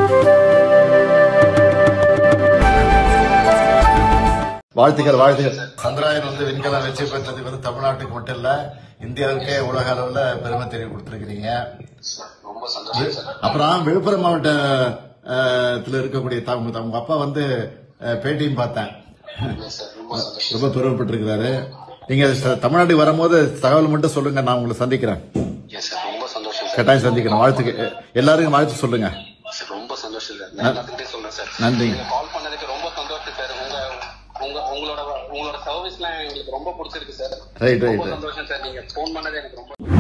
வாழ்த்துக்கள் வாழ்த்துக்கள் சந்திராயன் வந்து விண்கலம் வெற்றி பெற்றதுக்கு வந்து தமிழ்நாட்டுக்கு மட்டும் இல்ல இந்தியாவுக்கே உலக அளவுல பெருமை தெரிய கொடுத்திருக்கிறீங்க ரொம்ப சந்தோஷம் சார் அப்புறம் விழுப்புரம் மாவட்டத்துல இருக்கக்கூடிய த- உங்க உங்க அப்பா வந்து அஹ், பேட்டியும் பார்த்தேன் Yes, sir. ரொம்ப சந்தோஷம் ரொம்ப பெருமைப்பட்டிருக்கிறாரு நீங்க ச- தமிழ்நாட்டுக்கு வரும்போது தகவல் மட்டும் சொல்லுங்க நான் உங்களை சந்திக்கிறேன் எஸ் சார் ரொம்ப சந்தோஷம் சார் கட்டாயம் சந்திக்கிறேன் வாழ்த்துக்கு எல்லாருக்கும் வாழ்த்து சொல்லுங்க சார் ரொம்ப சந்தோஷம் சார் நான் எல்லாத்துக்கிட்டே சொல்றேன் சார் நன்றிங்க. நீங்க கால் பண்ணதுக்கு ரொம்ப சந்தோஷம் சார் உங்க உங்க உங்களோட உங்களோட சர்வீஸ்லாம் எங்களுக்கு ரொம்ப பிடிச்சிருக்கு சார் ரைட் ரொம்ப ரைட் சந்தோஷம் சார் நீங்க ஃபோன் பண்ணது எனக்கு ரொம்ப